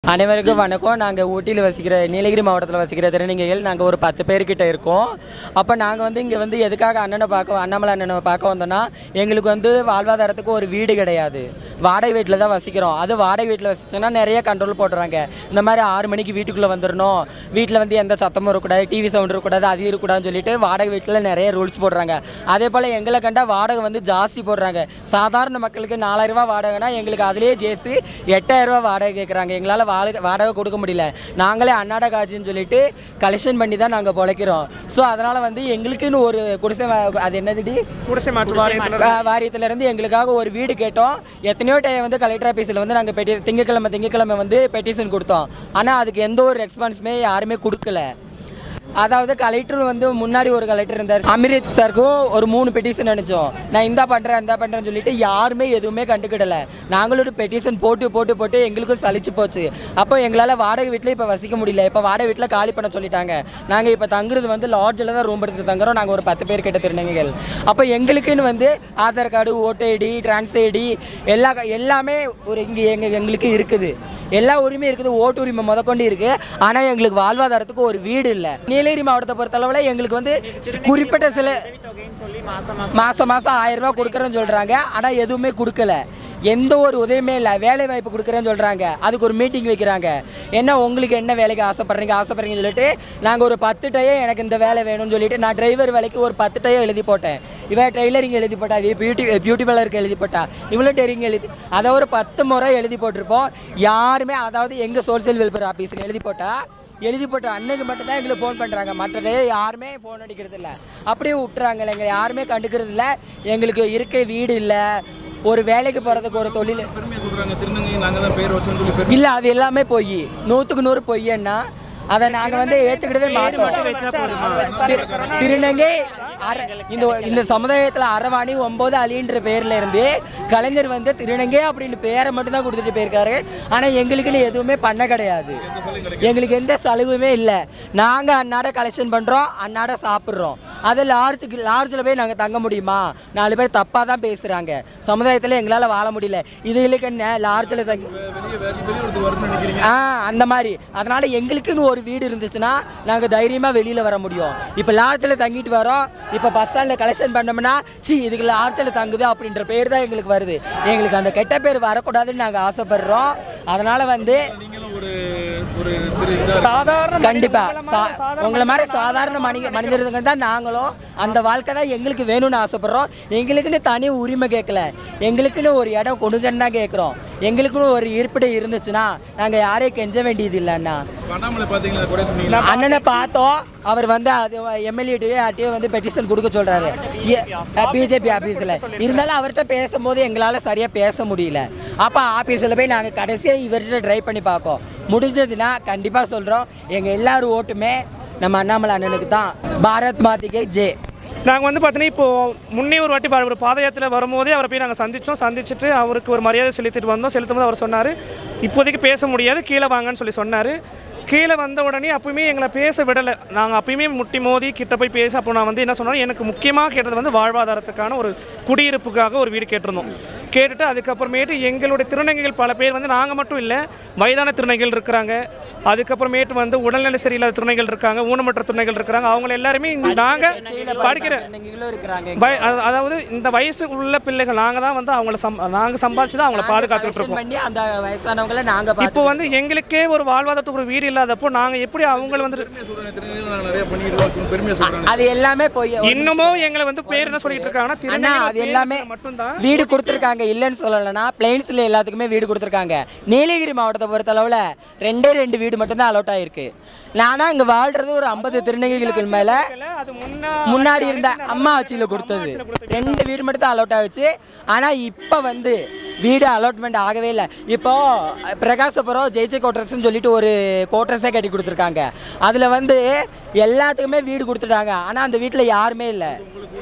அனைவருக்கும் வணக்கம் நாங்கள் ஊட்டியில் வசிக்கிற நீலகிரி மாவட்டத்தில் வசிக்கிற திருநங்கைகள் நாங்கள் ஒரு பத்து பேர்கிட்ட இருக்கோம் அப்போ நாங்கள் வந்து இங்கே வந்து எதுக்காக அண்ணனை பார்க்க அண்ணாமலை அண்ணனை பார்க்க வந்தோம்னா எங்களுக்கு வந்து வாழ்வாதாரத்துக்கு ஒரு வீடு கிடையாது வாடகை வீட்டில் தான் வசிக்கிறோம் அது வாடகை வீட்டில் வசிச்சோன்னா நிறைய கண்ட்ரோல் போடுறாங்க இந்த மாதிரி ஆறு மணிக்கு வீட்டுக்குள்ளே வந்துடணும் வீட்டில் வந்து எந்த சத்தமும் இருக்கக்கூடாது டிவி சவுண்ட் இருக்கக்கூடாது அது இருக்கக்கூடாதுன்னு சொல்லிட்டு வாடகை வீட்டில் நிறைய ரூல்ஸ் போடுறாங்க அதே போல் எங்களை கண்டா வாடகை வந்து ஜாஸ்தி போடுறாங்க சாதாரண மக்களுக்கு நாலாயிரம் ரூபாய் வாடகைனா எங்களுக்கு அதிலேயே சேர்த்து எட்டாயிரம் ரூபாய் வாடகை கேட்குறாங்க எங்களால் வாடகை வாடகை கொடுக்க முடியல நாங்களே அன்னாட காட்சின்னு சொல்லிட்டு கலெக்ஷன் பண்ணி தான் நாங்கள் பொழைக்கிறோம் ஸோ அதனால் வந்து எங்களுக்குன்னு ஒரு குடிசை வா- அது என்னதுடி குடிசை மாற்று வாரியத்தில் ஆ, வாரியத்திலிருந்து எங்களுக்காக ஒரு வீடு கேட்டோம் எத்தனையோ டைம் வந்து கலெக்டர் ஆஃபீஸில் வந்து நாங்கள் பெட்டி திங்கக்கிழமை திங்கக்கிழமை வந்து பெட்டிஷன் கொடுத்தோம் ஆனால் அதுக்கு எந்த ஒரு ரெஸ்பான்ஸுமே யாருமே கொடுக்கல அதாவது கலெக்டர் வந்து முன்னாடி ஒரு கலெக்டர் இருந்தார் அமிர்த் சாருக்கும் ஒரு மூணு பெட்டிஷன் அனுப்பிச்சோம் நான் இந்த பண்ணுறேன் இந்த பண்ணுறேன்னு சொல்லிட்டு யாருமே எதுவுமே கண்டுக்கிடல நாங்களும் ஒரு பெட்டிஷன் போட்டு போட்டு போட்டு எங்களுக்கும் சலிச்சு போச்சு அப்போ எங்களால் வாடகை வீட்டில் இப்போ வசிக்க முடியல இப்போ வாடகை வீட்டில் காலி பண்ண சொல்லிட்டாங்க நாங்கள் இப்போ தங்குறது வந்து லாட்ஜில் தான் ரூம் எடுத்து தங்குறோம் நாங்கள் ஒரு பத்து பேர் கிட்ட திருநங்கைகள் அப்போ எங்களுக்குன்னு வந்து ஆதார் கார்டு ஓட்டு ஐடி டிரான்ஸ் ஐடி எல்லா எல்லாமே ஒரு இங்கே எங்க எங்களுக்கு இருக்குது எல்லா உரிமையும் இருக்குது ஓட்டு உரிமை முதற்கொண்டு இருக்குது ஆனால் எங்களுக்கு வாழ்வாதாரத்துக்கு ஒரு வீடு இல்லை நீலகிரி மாவட்டத்தை பொறுத்தளவில் எங்களுக்கு வந்து குறிப்பிட்ட சில மாதம் மாதம் ஆயிரம் ரூபாய் கொடுக்குறேன்னு சொல்கிறாங்க ஆனால் எதுவுமே கொடுக்கல எந்த ஒரு உதவியுமே இல்லை வேலை வாய்ப்பு கொடுக்குறேன்னு சொல்கிறாங்க அதுக்கு ஒரு மீட்டிங் வைக்கிறாங்க என்ன உங்களுக்கு என்ன வேலைக்கு ஆசைப்படுறீங்க ஆசைப்படுறீங்கன்னு சொல்லிட்டு நாங்கள் ஒரு பத்து டைம் எனக்கு இந்த வேலை வேணும்னு சொல்லிட்டு நான் டிரைவர் வேலைக்கு ஒரு பத்து டைம் எழுதி போட்டேன் இவன் ட்ரெய்லரிங் எழுதி போட்டா இவ பியூட்டி பியூட்டி பார்லருக்கு எழுதி போட்டா இவளும் டெரிங் எழுதி அதை ஒரு பத்து முறை எழுதி போட்டிருப்போம் யாருமே அதாவது எங்கள் சோசியல் வெல்ஃபேர் ஆஃபீஸில் எழுதி போட்டா எழுதி போட்ட அன்னைக்கு மட்டும்தான் எங்களுக்கு ஃபோன் பண்ணுறாங்க மற்றதே யாருமே ஃபோன் அடிக்கிறது இல்லை அப்படியே விட்டுறாங்க எங்களை யாருமே கண்டுக்கிறது இல்லை எங்களுக்கு இருக்க வீடு இல்லை ஒரு வேலைக்கு போகிறதுக்கு ஒரு தொழில் பெருமையா சொல்றாங்க திருநங்கை நாங்க தான் பேர் வச்சோம்னு சொல்லி பெருமை இல்லை அது எல்லாமே பொய் நூற்றுக்கு நூறு பொய்யன்னா அதை நாங்கள் வந்து ஏற்றுக்கிடவே மாட்டோம் திரு- திருநங்கை அர இந்த இந்த சமுதாயத்தில் அரவாணி ஒம்பது அலின்ற பேர்ல இருந்து கலைஞர் வந்து திருநங்கை அப்படின்னு பேரை மட்டும்தான் கொடுத்துட்டு போயிருக்காரு ஆனால் எங்களுக்குன்னு எதுவுமே பண்ண கிடையாது எங்களுக்கு எந்த சலுகையுமே இல்லை நாங்கள் அன்னாட கலெக்ஷன் பண்ணுறோம் அன்னாட சாப்பிட்றோம் அது லார்ஜுக்கு லார்ஜில் போய் நாங்கள் தங்க முடியுமா நாலு பேர் தப்பாக தான் பேசுகிறாங்க சமுதாயத்தில் எங்களால் வாழ முடியல இதுகளுக்கு என்ன லார்ஜில் தங்கி வெளியே வெளி வெளியூருக்கு வரணும்னு நினைக்கிறீங்க ஆ அந்த மாதிரி அதனால எங்களுக்குன்னு ஒரு வீடு இருந்துச்சுன்னா நாங்கள் தைரியமாக வெளியில் வர முடியும் இப்போ லாட்ஜில் தங்கிட்டு வரோம் இப்போ பஸ் ஸ்டாண்டில் கலெக்ஷன் பண்ணோம்னா சி இதுக்கு லாட்ஜில் தங்குது அப்படின்ற பேர் தான் எங்களுக்கு வருது எங்களுக்கு அந்த கெட்ட பேர் வரக்கூடாதுன்னு நாங்கள் ஆசைப்படுறோம் அதனால வந்து நீங்களும் ஒரு ஒரு திரு இதா சாதாரண கண்டிப்பா சா- உங்களை மாதிரி சாதாரண மனித மனிதர்கள் தான் நாங்களும் அந்த வாழ்க்கை தான் எங்களுக்கு வேணும்னு ஆசைப்படுறோம் எங்களுக்குன்னு தனி உரிமை கேட்கல எங்களுக்குன்னு ஒரு இடம் கொடுங்கன்னு தான் கேட்குறோம் எங்களுக்குன்னு ஒரு இருப்பிடம் இருந்துச்சுன்னா நாங்கள் யாரையும் கெஞ்ச வேண்டியது இல்லைண்ணா பண்ணாமலே பாத்தீங்களா கூட சொன்னீங்களா அண்ணனை பார்த்தோம் அவர் வந்து அது எம்எல்ஏட்டையோ யார்ட்டையோ வந்து பெட்டிஷன் கொடுக்க சொல்றாரு பிஜேபி ஆஃபீஸில் இருந்தாலும் அவர்கிட்ட பேசும்போது எங்களால் சரியாக பேச முடியல அப்போ ஆஃபீஸில் போய் நாங்கள் கடைசியாக இவர்கிட்ட ட்ரை பண்ணி பார்க்கோம் முடிஞ்சதுன்னா கண்டிப்பாக சொல்கிறோம் எங்கள் எல்லாரும் ஓட்டுமே நம்ம அண்ணாமலை அண்ணனுக்கு தான் பாரத் மாத்திகை ஜே நாங்கள் வந்து பார்த்தீங்கன்னா இப்போ முன்னே ஒரு வாட்டி பா- ஒரு பாத யாத்திரை வரும்போதே அவரை போய் நாங்கள் சந்திச்சோம் சந்திச்சுட்டு அவருக்கு ஒரு மரியாதை செலுத்திட்டு வந்தோம் செலுத்தும் போது அவர் சொன்னார் இப்போதைக்கு பேச முடியாது கீழே வாங்கன்னு சொல்லி சொன்னார் கீழே வந்த உடனே அப்பயுமே எங்களை பேச விடலை நாங்கள் அப்பயுமே முட்டி மோதி கிட்ட போய் பேச அப்போ நான் வந்து என்ன சொன்னேன் எனக்கு முக்கியமாக கேட்டது வந்து வாழ்வாதாரத்துக்கான ஒரு குடியிருப்புக்காக ஒரு வீடு கேட்டிருந்தோம் கேட்டுட்டு அதுக்கப்புறமேட்டு எங்களுடைய திருநங்கைகள் பல பேர் வந்து நாங்கள் மட்டும் இல்லை வயதான திருநங்கைகள் இருக்கிறாங்க அதுக்கப்புறமேட்டு வந்து உடல்நிலை சரியில்லாத திருநங்கைகள் இருக்காங்க ஊனமற்ற திருநங்கைகள் இருக்கிறாங்க அவங்க எல்லாருமே நாங்கள் படிக்கிற நீங்களும் இருக்கிறாங்க வய- அத- அதாவது இந்த வயசு உள்ள பிள்ளைகள் நாங்கள் தான் வந்து அவங்கள சம் நாங்கள் சம்பாதிச்சு தான் அவங்கள பாதுகாத்துட்டு Collection இருக்கோம் பண்ணி அந்த வயசானவங்களை நாங்கள் இப்போ வந்து எங்களுக்கே ஒரு வாழ்வாதாரத்துக்கு ஒரு வீடு இல்லாதப்போ நாங்கள் எப்படி அவங்கள வந்து பெருமையா சொல்றாங்க திருநங்கை நாங்க நிறைய பண்ணிட்டு இருக்கோம் பெருமையா சொல்றாங்க அது எல்லாமே போய் இன்னமும் எங்களை வந்து பேர் என்ன சொல்லிட்டு இருக்காங்கன்னா அண்ணா திருநங்கைகள் அது பேர் எல்லாமே மட்டும்தான் வீடு கொடுத்துருக்காங்க இல்லைன்னு சொல்லலைன்னா பிளைன்ஸில் எல்லாத்துக்குமே வீடு கொடுத்துருக்காங்க நீலகிரி மாவட்டத்தை பொறுத்தளவில் ரெண்டே ரெண்டு வீடு மட்டும்தான் அலோட் ஆயிருக்கு நானா இங்கே வாழ்றது ஒரு ஐம்பது திருநங்கைகளுக்கு மேலே அது முன்னா முன்னாடி இருந்த அம்மா ஆட்சியில் கொடுத்தது ரெண்டு வீடு மட்டும் தான் அலோட் ஆகுச்சு ஆனால் இப்போ வந்து வீடு அலாட்மெண்ட் ஆகவே இல்லை இப்போ பிரகாசபுரம் ஜெய்ஜே கோட்ரஸ்ன்னு சொல்லிட்டு ஒரு கோட்ரஸே கட்டி கொடுத்துருக்காங்க அதில் வந்து எல்லாத்துக்குமே வீடு கொடுத்துட்டாங்க ஆனால் அந்த வீட்டில் யாருமே இல்லை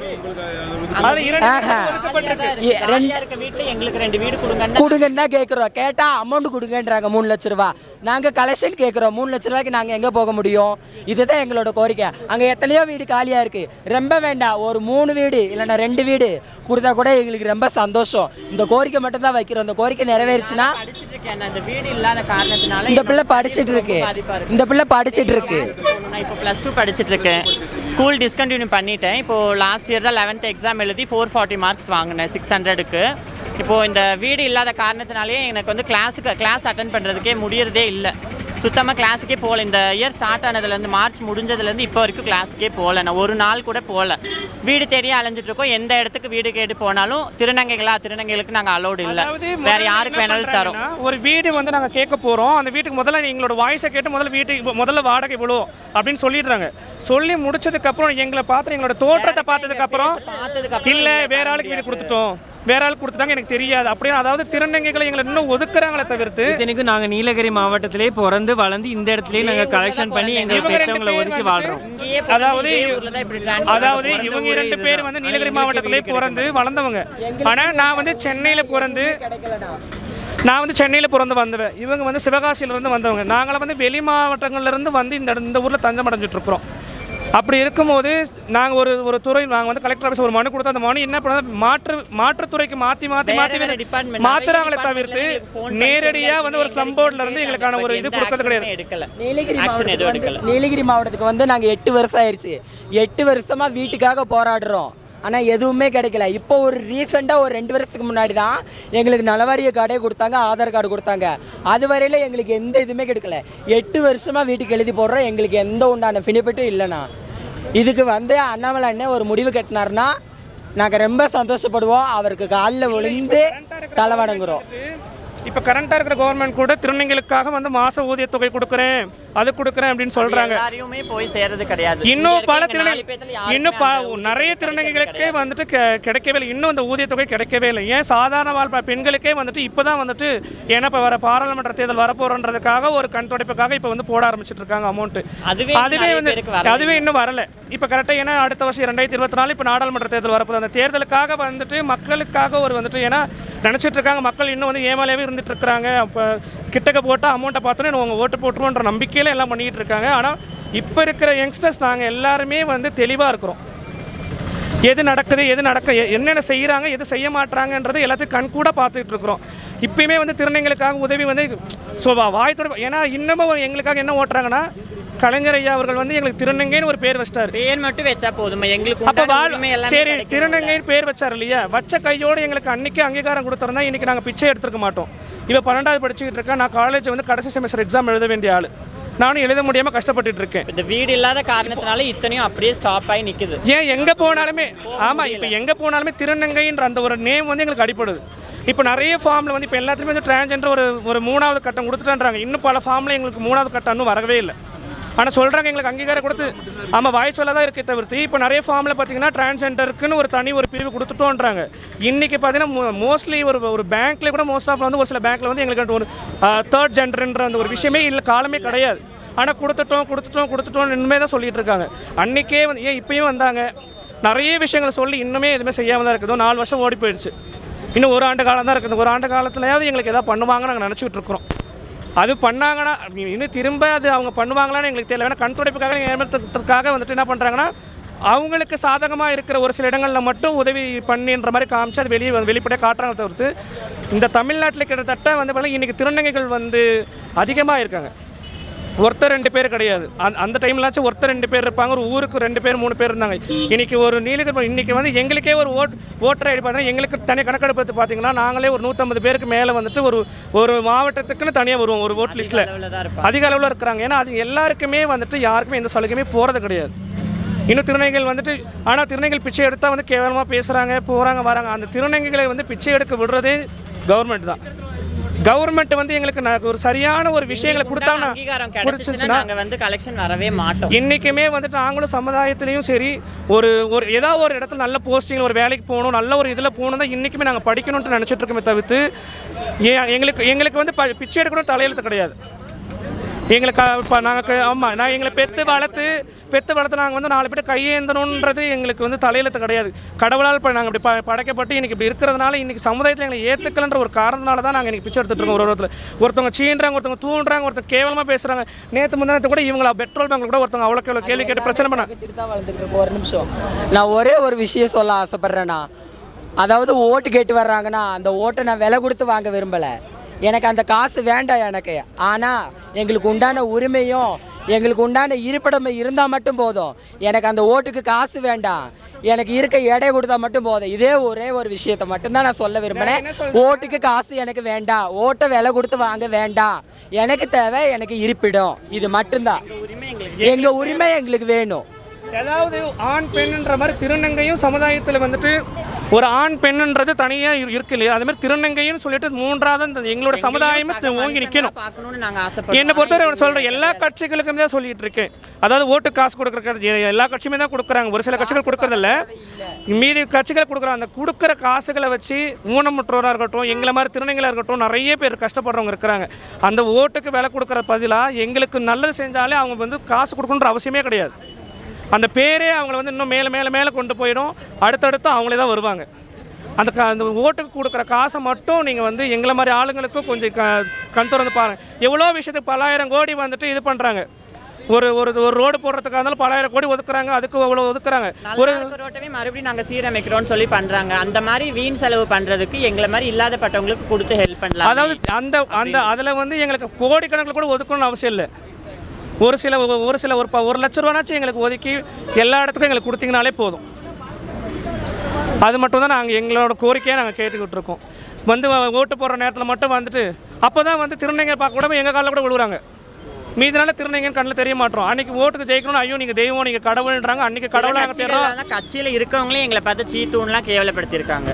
அது இரண்டு ஆஹா. ஒதுக்கப்பட்டிருக்கு. இ- ரெண்டு இருக்க வீட்டுல எங்களுக்கு ரெண்டு வீடு கொடுங்க கொடுங்கன்னு தான் கேட்குறோம் கேட்டால் அமௌண்ட் கொடுங்கன்றாங்க மூணு லட்ச ரூபா நாங்கள் கலெக்ஷன் கேட்குறோம் மூணு லட்ச ரூபாய்க்கு நாங்கள் எங்கே போக முடியும் இதுதான் எங்களோட கோரிக்கை அங்கே எத்தனையோ வீடு காலியாக இருக்குது ரொம்ப வேண்டாம் ஒரு மூணு வீடு இல்லைன்னா ரெண்டு வீடு கொடுத்தா கூட எங்களுக்கு ரொம்ப சந்தோஷம் இந்த கோரிக்கை மட்டும் தான் வைக்கிறோம் இந்த கோரிக்கை நிறைவேறுச்சுன்னா இருக்கேன் நான் இந்த வீடு இல்லாத காரணத்தினால இந்த பிள்ளை என்னோட படிச்சிட்டு இருக்கு ரொம்ப பாதிப்பா இருக்கு இந்த பிள்ளை படிச்சிட்டு இருக்கு நான் இப்போ ப்ளஸ் டூ படிச்சுட்டு இருக்கேன் ஸ்கூல் டிஸ்கண்டினியூ பண்ணிட்டேன் இப்போ லாஸ்ட் இயர் தான் லெவன்த் எக்ஸாம் எழுதி ஃபோர் ஃபார்ட்டி மார்க்ஸ் வாங்கினேன் சிக்ஸ் ஹண்ட்ரடுக்கு இப்போது இந்த வீடு இல்லாத காரணத்தினாலே எனக்கு வந்து கிளாஸுக்கு கிளாஸ் அட்டன் பண்ணுறதுக்கே முடியறதே இல்லை சுத்தமாக கிளாஸுக்கே போகல இந்த இயர் ஸ்டார்ட் ஆனதுலேருந்து மார்ச் முடிஞ்சதுலேருந்து இப்போ வரைக்கும் கிளாஸுக்கே போகல நான் ஒரு நாள் கூட போகல வீடு தேடி அலைஞ்சிட்டு இருக்கோம் எந்த இடத்துக்கு வீடு கேட்டு போனாலும் திருநங்கைகளா திருநங்கைகளுக்கு நாங்கள் அலோடு இல்லை அதாவது வேற முதல்ல யாருக்கு என்ன வேணாலும் தரோம் பண்றாங்கன்னா, ஒரு வீடு வந்து நாங்கள் கேட்க போகிறோம் அந்த வீட்டுக்கு முதல்ல எங்களோட வாய்ஸை கேட்டு முதல்ல வீட்டுக்கு முதல்ல வாடகை இவ்வளோ அப்படின்னு சொல்லிடுறாங்க சொல்லி முடிச்சதுக்கு அப்புறம் எங்களை பார்த்து எங்களோட தோற்றத்தை பார்த்ததுக்கு அப்புறம் பார்த்ததுக்கு அப்புறம் இல்லை வேற ஆளுக்கு வீடு கொடுத்துட்டோம் வேற ஆளுக்கு கொடுத்துட்டாங்க எனக்கு தெரியாது அப்படின்னு அதாவது திருநங்கைகளை எங்களை இன்னும் ஒதுக்குறாங்களே தவிர்த்து இத்தனைக்கும் நாங்க நீலகிரி மாவட்டத்திலே பிறந்து வளர்ந்து இந்த இடத்துலயே நாங்க கலெக்ஷன் பண்ணி எங்க இவங்க ரெண்டு பெற்றவங்களை பேர் ஒதுக்கி வந்துட்டு- வாழ்றோம் இங்கேயே அதாவது இதே ஊர்ல தான் இப்படி transfer அதாவது பிறந்த இவங்க ஊரே ரெண்டு பேர் இதுதான். வந்து ஆனா நீலகிரி எங்களுக்கு மாவட்டத்திலே வீடு பிறந்து வளர்ந்தவங்க ஆனா நான் வந்து சென்னையில பிறந்து நான் வந்து சென்னையில் பிறந்து வந்தவன் இவங்க வந்து சிவகாசியில இருந்து வந்தவங்க நாங்களாம் வந்து வெளி மாவட்டங்கள்ல இருந்து வந்து இந்த இட- இந்த ஊரில் தஞ்சம் அடைஞ்சிட்டு இருக்கிறோம் அப்படி இருக்கும்போது நாங்கள் ஒரு ஒரு துறை நாங்கள் வந்து கலெக்டர் ஆஃபீஸ் ஒரு மனு கொடுத்தா அந்த மனு என்ன பண்ண மாற்று மாற்றுத்துறைக்கு மாற்றி மாற்றி வேற மாற்றி வேற department, மாத்துறாங்களே நிறைய தவிர்த்து departmentல phone பண்ணி நேரடியாக வந்து ஒரு எங்களுக்கு ஸ்லம் போர்டில் இருந்து எங்களுக்கான ஒரு இது எந்த கொடுக்கறது action-மே கிடையாது எடுக்கல நீலகிரி Action மாவட்டத்துக்கு எதுவும் வந்து எடுக்கல. நீலகிரி மாவட்டத்துக்கு வந்து நாங்கள் எட்டு வருஷம் ஆயிடுச்சு எட்டு வருஷமா வீட்டுக்காக போராடுறோம் ஆனால் எதுவுமே கிடைக்கல இப்போ ஒரு ரீசெண்டாக ஒரு ரெண்டு வருஷத்துக்கு முன்னாடி தான் எங்களுக்கு நலவாரிய கார்டே கொடுத்தாங்க ஆதார் கார்டு கொடுத்தாங்க அது வரையில எங்களுக்கு எந்த இதுவுமே கிடைக்கல எட்டு வருஷமாக வீட்டுக்கு எழுதி போடுறோம் எங்களுக்கு எந்த உண்டான பினிஃபிட்டும் இல்லைண்ணா இதுக்கு வந்து அண்ணாமலை அண்ணன் ஒரு முடிவு கட்டினார்னா நாங்கள் ரொம்ப சந்தோஷப்படுவோம் அவருக்கு காலில் விழுந்து தலை வணங்குறோம் இப்போ கரண்டாக இருக்கிற கவர்மெண்ட் கூட திருநங்கைகளுக்காக வந்து மாச ஊதியத் தொகை கொடுக்குறேன் அது கொடுக்குறேன் அப்படின்னு சொல்றாங்க எல்லாரையுமே போய் சேர்றது கிடையாது இன்னும் இங்க பல இருக்க திருநங்கை நாலு பேத்துல யாருக்குமே இன்னும் ப- அந்த ஊதிய நிறைய தொகை திருநங்கைகளுக்கே கிடையாது. வந்துட்டு கெ- கிடைக்கவே இல்லை இன்னும் அந்த ஊதியத்தொகை கிடைக்கவே இல்லை ஏன் சாதாரண வாழ்க்கை பெண்களுக்கே வந்துட்டு இப்போ தான் வந்துட்டு ஏன்னா இப்போ வர பாராளுமன்ற தேர்தல் வரப்போறன்றதுக்காக ஒரு கண் துடைப்புக்காக இப்போ வந்து போட ஆரம்பிச்சிட்டு இருக்காங்க அமௌண்ட் அதுவே அதுவே நிறைய வந்து பேருக்கு வரல. அதுவே இன்னும் வரல இப்போ கரெக்டாக ஏன்னா அடுத்த வருஷம் ரெண்டாயிரத்தி இருபத்தி நாலு இப்போ நாடாளுமன்ற தேர்தல் வரப்போகுது அந்த தேர்தலுக்காக வந்துட்டு மக்களுக்காக ஒரு வந்துட்டு ஏன்னா நினச்சிட்டு இருக்காங்க மக்கள் இன்னும் வந்து ஏமாலையாகவே இருந்துட்டு இருக்காங்க அப்போ கிட்டக்க போட்டால் அமௌண்ட்டை பார்த்தோன்னே அவங்க ஓட்டு போட்டுருவோன்ற நம்பிக்கையில் எல்லாம் பண்ணிக்கிட்டு இருக்காங்க ஆனால் இப்போ இருக்கிற யங்ஸ்டர்ஸ் நாங்கள் எல்லாருமே வந்து தெளிவாக இருக்கிறோம் எது நடக்குது எது நடக்க எ- என்னென்ன செய்கிறாங்க எது செய்ய மாட்றாங்கன்றது எல்லாத்தையும் கண் கூட பார்த்துட்டு இருக்கிறோம் இப்பயுமே வந்து திருநங்கைகளுக்காக உதவி வந்து ஸோ வாய்த்தோட ஏன்னா இன்னமும் எங்களுக்காக என்ன ஓட்டுறாங்கன்னா கலைஞர் ஐயா அவர்கள் வந்து எங்களுக்கு திருநங்கைன்னு ஒரு பேர் வச்சிட்டாரு பேர் மட்டும் வச்சா போதுமா எங்களுக்கு அப்போ உண்டான வாழ் உரிமை எல்லாமே சரி கிடைக்கணும்ல. திருநங்கைன்னு பேர் வச்சார் இல்லையா வச்ச கையோடு எங்களுக்கு அன்னைக்கு அங்கீகாரம் கொடுத்துருந்தா இன்னைக்கு நாங்கள் பிச்சை எடுத்துருக்க மாட்டோம் இவ பன்னெண்டாவது படிச்சுக்கிட்டு இருக்கேன் நான் காலேஜ் வந்து கடைசி செமஸ்டர் எக்ஸாம் எழுத வேண்டிய ஆள் நானும் எழுத முடியாமல் கஷ்டப்பட்டுட்டு இருக்கேன் இந்த வீடு இல்லாத காரணத்தினால இத்தனையும் அப்படியே ஸ்டாப் ஆகி நிக்குது ஏன் எங்கே போனாலுமே ஆமாம் இப்போ எங்கே போனாலுமே திருநங்கைன்ற அந்த ஒரு நேம் வந்து எங்களுக்கு அடிப்படுது இப்போ நிறைய ஃபார்மில் வந்து இப்போ எல்லாத்துலேயுமே வந்து டிரான்ஜெண்டர் ஒரு ஒரு மூணாவது கட்டம் கொடுத்துட்டான்றாங்க இன்னும் பல ஃபார்மில் எங்களுக்கு மூணாவது கட்டம் இன்னும் வரவே இல்லை ஆனால் சொல்கிறாங்க எங்களுக்கு அங்கீகாரம் கொடுத்து ஆமாம் வாய் சொல்ல தான் இருக்கே தவிர்த்து இப்போ நிறைய ஃபார்மில் பார்த்தீங்கன்னா டிரான்ஜெண்டருக்குன்னு ஒரு தனி ஒரு பிரிவு கொடுத்துட்டோன்றாங்க இன்றைக்கி பார்த்தீங்கன்னா மோஸ்ட்லி ஒரு ஒரு பேங்க்லேயே கூட மோஸ்ட் ஆஃப் வந்து ஒரு சில பேங்க்கில் வந்து எங்களுக்கு ஒரு தேர்ட் ஜெண்டர்ன்ற அந்த ஒரு விஷயமே இல்லை காலமே கிடையாது ஆனால் கொடுத்துட்டோம் கொடுத்துட்டோம் கொடுத்துட்டோம் இன்னுமே தான் சொல்லிட்டு இருக்காங்க அன்னைக்கே வந்து ஏன் இப்பயும் வந்தாங்க நிறைய விஷயங்களை சொல்லி இன்னுமே எதுவுமே செய்யாமல் தான் இருக்குது நாலு வருஷம் ஓடி போயிடுச்சு இன்னும் ஒரு ஆண்டு காலம் தான் இருக்குது ஒரு ஆண்டு காலத்துலயாவது எங்களுக்கு எதாவது பண்ணுவாங்கன்னு நாங்கள் நினச்சிட்டு இருக்கிறோம் அது பண்ணாங்கன்னா இன்னும் திரும்ப அது அவங்க பண்ணுவாங்களான்னு எங்களுக்கு தெரியல ஏன்னா கண் துடைப்புக்காக ஏமாற்றத்துக்காக வந்துட்டு என்ன பண்ணுறாங்கன்னா அவங்களுக்கு சாதகமாக இருக்கிற ஒரு சில இடங்களில் மட்டும் உதவி பண்ணின்ற மாதிரி காமிச்சு அது வெளியே வெளிப்படையாக காட்டுறாங்க தவிர்த்து இந்த தமிழ்நாட்டில் கிட்டத்தட்ட வந்து பார்த்தீங்கன்னா இன்றைக்கி திருநங்கைகள் வந்து அதிகமாக இருக்காங்க ஒருத்தர் ரெண்டு பேர் கிடையாது அந்த அந்த டைம்லாச்சும் ஒருத்தர் ரெண்டு பேர் இருப்பாங்க ஒரு ஊருக்கு ரெண்டு பேர் மூணு பேர் இருந்தாங்க இன்னைக்கு ஒரு நீலகிரி இன்னைக்கு வந்து எங்களுக்கே ஒரு ஓட் ஓட்டர் ஐடி பார்த்தீங்கன்னா எங்களுக்கு தனி கணக்கெடுப்பு எடுத்து பார்த்தீங்கன்னா நாங்களே ஒரு நூற்றம்பது பேருக்கு மேலே வந்துட்டு ஒரு ஒரு மாவட்டத்துக்குன்னு தனியாக வருவோம் ஒரு ஓட் லிஸ்ட்டில் அளவுல தான் இருப்பாங்க அதிக அளவில் இருக்கிறாங்க ஏன்னா அது எல்லாருக்குமே வந்துட்டு யாருக்குமே எந்த சலுகையுமே போகிறது கிடையாது இன்னும் திருநங்கைகள் வந்துட்டு ஆனால் திருநங்கைகள் பிச்சை எடுத்தால் வந்து கேவலமாக பேசுகிறாங்க போகிறாங்க வராங்க அந்த திருநங்கைகளை வந்து பிச்சை எடுக்க விடுறதே கவர்மெண்ட் தான் கவர்மெண்ட் வந்து எங்களுக்கு நான் ஒரு சரியான ஒரு விஷயங்களை உண்டான கொடுத்தாங்கன்னா அங்கீகாரம் கிடைச்சிச்சுன்னா பிடிச்சிச்சுன்னா நாங்க வந்து கலெக்ஷன் வரவே மாட்டோம் இன்னைக்குமே வந்துட்டு நாங்களும் சமுதாயத்திலையும் சரி ஒரு ஒரு ஏதாவது ஒரு இடத்துல நல்ல போஸ்டிங் ஒரு வேலைக்கு போகணும் நல்ல ஒரு இதில் போகணும் தான் இன்றைக்குமே நாங்கள் படிக்கணும்னு நினச்சிட்டு இருக்கோமே தவிர்த்து ஏன் எங்களுக்கு எங்களுக்கு வந்து ப- பிச்சை எடுக்கணும் தலையெழுத்து கிடையாது எங்களுக்கு இப்போ நாங்கள் ஆமாம் நான் எங்களை பெற்று வளர்த்து பெற்று வளர்த்து நாங்கள் வந்து நாலு பேர் கையேந்தணுன்றது எங்களுக்கு வந்து தலையெழுத்து கிடையாது கடவுளால் இப்போ நாங்கள் இப்படி ப படைக்கப்பட்டு இன்னைக்கு இப்படி இருக்கிறதுனால இன்னைக்கு சமுதாயத்தில் எங்களை ஏற்றுக்கலன்ற ஒரு காரணத்தினால தான் நாங்கள் இன்னைக்கு பிச்சை எடுத்துட்டு இருக்கோம் ஒரு ஒருத்தர் ஒருத்தவங்க சீன்றாங்க ஒருத்தவங்க தூண்டுறாங்க ஒருத்தவங்க கேவலமாக பேசுகிறாங்க நேற்று முந்தினத்து கூட இவங்கள பெட்ரோல் பங்க்ல கூட ஒருத்தவங்க அவ்வளோ கேள்வி கேள்வி கேட்டு பிரச்சனை பண்ணாங்க வச்சுட்டு தான் வளர்ந்துட்டு இருக்கோம் ஒரு நிமிஷம் நான் ஒரே ஒரு விஷயம் சொல்ல ஆசைப்பட்றேண்ணா அதாவது ஓட்டு கேட்டு வர்றாங்கன்னா அந்த ஓட்டை நான் விலை கொடுத்து வாங்க விரும்பலை எனக்கு அந்த காசு வேண்டாம் எனக்கு ஆனால் எங்களுக்கு உண்டான உரிமையும் எங்களுக்கு உண்டான இருப்பிடமும் இருந்தால் மட்டும் போதும் எனக்கு அந்த ஓட்டுக்கு காசு வேண்டாம் எனக்கு இருக்க எடை கொடுத்தா மட்டும் போதும் இதே ஒரே ஒரு விஷயத்தை மட்டும்தான் நான் சொல்ல விரும்பினேன் ஓட்டுக்கு காசு எனக்கு வேண்டாம் ஓட்டை விலை கொடுத்து வாங்க வேண்டாம் எனக்கு தேவை எனக்கு இருப்பிடம் இது மட்டும்தான் எங்கள் உரிமை எங்களுக்கு வேணும் ஏதாவது ஆண் பெண்ணுன்ற மாதிரி திருநங்கையும் சமுதாயத்தில் வந்துட்டு ஒரு ஆண் பெண்ணுன்றது தனியாக இருக்கு இல்லையா அது மாதிரி திருநங்கைன்னு சொல்லிட்டு மூன்றாவது இந்த எங்களோட சமுதாயமே தி- ஓங்கி நிற்கணும் பார்க்கணும்னு நாங்கள் ஆசைப்படுறோம் என்னை பொறுத்தவரை சொல்கிறேன் எல்லா கட்சிகளுக்கும் தான் சொல்லிட்டு இருக்கேன் அதாவது ஓட்டு காசு கொடுக்குற கட்சி- எல்லா கட்சியுமே தான் கொடுக்குறாங்க ஒரு சில கட்சிகள் கொடுக்கறதில்ல மீதி கட்சிகள் கொடுக்குறாங்க அந்த கொடுக்குற காசுகளை வச்சு ஊனமுற்றோராக இருக்கட்டும் எங்களை மாதிரி திருநங்கைகளாக இருக்கட்டும் நிறைய பேர் கஷ்டப்படுறவங்க இருக்கிறாங்க அந்த ஓட்டுக்கு விலை கொடுக்குற பதிலாக எங்களுக்கு நல்லது செஞ்சாலே அவங்க வந்து காசு கொடுக்கணுன்ற அவசியமே கிடையாது அந்த பேரே அவங்கள வந்து இன்னும் மேலே மேலே மேலே கொண்டு போயிடும் அடுத்தடுத்து அவங்களே தான் வருவாங்க அந்த க அந்த ஓட்டுக்கு கொடுக்குற காசை மட்டும் நீங்கள் வந்து எங்களை மாதிரி ஆளுங்களுக்கும் கொஞ்சம் க கண் திறந்து பாருங்கள் எவ்வளோ விஷயத்துக்கு பலாயிரம் கோடி வந்துட்டு இது பண்ணுறாங்க ஒரு ஒரு ஒரு ரோடு போடுறதுக்காக இருந்தாலும் பலாயிரம் கோடி ஒதுக்குறாங்க அதுக்கு அவ்வளோ ஒதுக்குறாங்க ஒரு ரோட்டவே மறுபடியும் நாங்கள் சீரமைக்கிறோம்னு சொல்லி பண்ணுறாங்க அந்த மாதிரி வீண் செலவு பண்ணுறதுக்கு எங்களை மாதிரி இல்லாதப்பட்டவங்களுக்கு கொடுத்து ஹெல்ப் பண்ணலாம் அதாவது அந்த அந்த அதில் வந்து எங்களுக்கு கோடிக்கணக்கில் கூட ஒதுக்கணும்னு அவசியம் இல்லை ஒரு சில ஒரு சில ஒரு ப- ஒரு லட்ச ரூபானாச்சும் எங்களுக்கு ஒதுக்கி எல்லா இடத்துக்கும் எங்களுக்கு கொடுத்தீங்கனாலே போதும் அது மட்டும் தான் நாங்கள் எங்களோட கோரிக்கையை நாங்கள் கேட்டுக்கிட்டு இருக்கோம் வந்து வ- ஓட்டு போடுற நேரத்தில் மட்டும் வந்துட்டு அப்போ தான் வந்து திருநங்கை பார்க்க கூட எங்கள் காலில் கூட விழுவுறாங்க மீதி நாள் திருநங்கைன்னு கண்ணில் தெரிய மாட்டோம் அன்னைக்கு ஓட்டுக்கு ஜெயிக்கணும் ஐயோ நீங்கள் தெய்வம் நீங்கள் கடவுள்ன்றாங்க அன்னைக்கு கடவுளாக நாங்கள் தேடுறோம் கட்சியில் இருக்கவங்களே எங்களை பார்த்து சீத்தூன்லாம் கேவலப்படுத்தியிருக்காங்க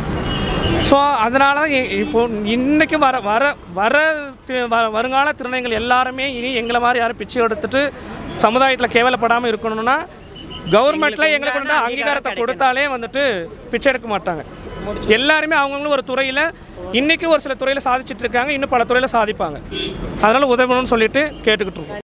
ஸோ அதனால தான் இ- இப்போ இன்னைக்கு வர வர வர தி- வ- வருங்கால திருநங்கைகள் எல்லாருமே இனி எங்களை மாதிரி யாரும் பிச்சை எடுத்துட்டு சமுதாயத்தில் கேவலப்படாமல் இருக்கணும்னா கவர்மெண்ட்டில் எங்களுக்கு வந்து அங்கீகாரத்தை கொடுத்தாலே வந்துட்டு பிச்சை எடுக்க மாட்டாங்க எல்லாருமே அவங்கவுங்களும் ஒரு துறையில் இன்னைக்கு ஒரு சில துறையில் சாதிச்சிட்டு இருக்காங்க இன்னும் பல துறையில் சாதிப்பாங்க அதனால் உதவணும்னு சொல்லிட்டு கேட்டுக்கிட்டு இருக்கோம்